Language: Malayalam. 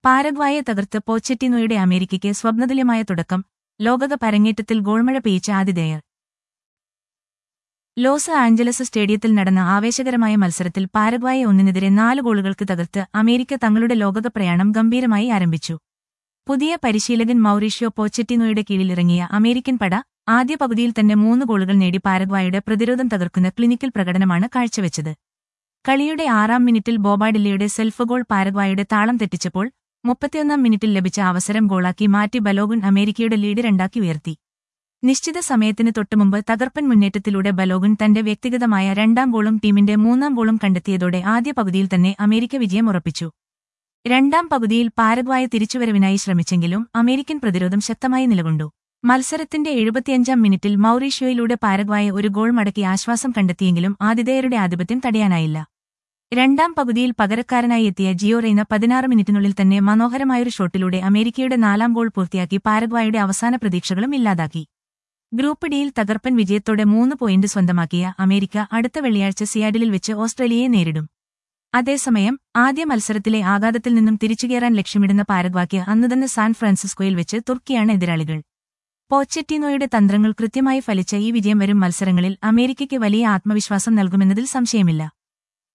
പാരഗ്വായെ തകർത്ത് പോച്ചറ്റിനോയുടെ അമേരിക്കയ്ക്ക് സ്വപ്നതുല്യമായ തുടക്കം ലോകകപ്പ് അരങ്ങേറ്റത്തിൽ ഗോൾമഴ പെയ്ച്ച ആതിഥേയർ ലോസ് ആഞ്ചലസ് സ്റ്റേഡിയത്തിൽ നടന്ന ആവേശകരമായ മത്സരത്തിൽ പാരഗ്വായെ ഒന്നിനെതിരെ നാല് ഗോളുകൾക്ക് തകർത്ത് അമേരിക്ക തങ്ങളുടെ ലോകകപ്പ് പ്രയാണം ഗംഭീരമായി ആരംഭിച്ചു പുതിയ പരിശീലകൻ മൌറീഷ്യോ പോച്ചറ്റിനോയുടെ കീഴിലിറങ്ങിയ അമേരിക്കൻ പട ആദ്യ പകുതിയിൽ തന്നെ മൂന്ന് ഗോളുകൾ നേടി പാരഗ്വായുടെ പ്രതിരോധം തകർക്കുന്ന ക്ലിനിക്കൽ പ്രകടനമാണ് കാഴ്ചവെച്ചത് കളിയുടെ ആറാം മിനിറ്റിൽ ബോബാഡില്ലയുടെ സെൽഫ് ഗോൾ പാരഗ്വായുടെ താളം തെറ്റിച്ചപ്പോൾ മുപ്പത്തിയൊന്നാം മിനിറ്റിൽ ലഭിച്ച അവസരം ഗോളാക്കി മാറ്റി ബലോഗുൻ അമേരിക്കയുടെ ലീഡ് രണ്ടാക്കി ഉയർത്തി നിശ്ചിത സമയത്തിന് തൊട്ടുമുമ്പ് തകർപ്പൻ മുന്നേറ്റത്തിലൂടെ ബലോഗുൻ തന്റെ വ്യക്തിഗതമായ രണ്ടാം ഗോളും ടീമിന്റെ മൂന്നാം ഗോളും കണ്ടെത്തിയതോടെ ആദ്യ പകുതിയിൽ തന്നെ അമേരിക്ക വിജയം ഉറപ്പിച്ചു രണ്ടാം പകുതിയിൽ പാരഗ്വായ തിരിച്ചുവരവിനായി ശ്രമിച്ചെങ്കിലും അമേരിക്കൻ പ്രതിരോധം ശക്തമായി നിലകൊണ്ടു മത്സരത്തിന്റെ എഴുപത്തിയഞ്ചാം മിനിറ്റിൽ മൌറീഷ്യോയിലൂടെ പാരഗ്വായ ഒരു ഗോൾ മടക്കി ആശ്വാസം കണ്ടെത്തിയെങ്കിലും ആതിഥേയരുടെ ആധിപത്യം തടയാനായില്ല രണ്ടാം പകുതിയിൽ പകരക്കാരനായി എത്തിയ ജിയോ റെയ്ന പതിനാറ് മിനിറ്റിനുള്ളിൽ തന്നെ മനോഹരമായൊരു ഷോട്ടിലൂടെ അമേരിക്കയുടെ നാലാം ഗോൾ പൂർത്തിയാക്കി പാരഗ്വായുടെ അവസാന പ്രതീക്ഷകളും ഇല്ലാതാക്കി ഗ്രൂപ്പ് ഡിയിൽ തകർപ്പൻ വിജയത്തോടെ മൂന്ന് പോയിന്റ് സ്വന്തമാക്കിയ അമേരിക്ക അടുത്ത വെള്ളിയാഴ്ച സിയാഡിലിൽ വെച്ച് ഓസ്ട്രേലിയയെ നേരിടും അതേസമയം ആദ്യ മത്സരത്തിലെ ആഘാതത്തിൽ നിന്നും തിരിച്ചുകയറാൻ ലക്ഷ്യമിടുന്ന പാരഗ്വാക്ക് അന്നുതന്നെ സാൻ ഫ്രാൻസിസ്കോയിൽ വെച്ച് തുർക്കിയാണ് എതിരാളികൾ പോച്ചറ്റിനോയുടെ തന്ത്രങ്ങൾ കൃത്യമായി ഫലിച്ച ഈ വിജയം വരും മത്സരങ്ങളിൽ അമേരിക്കയ്ക്ക് വലിയ ആത്മവിശ്വാസം നൽകുമെന്നതിൽ സംശയമില്ല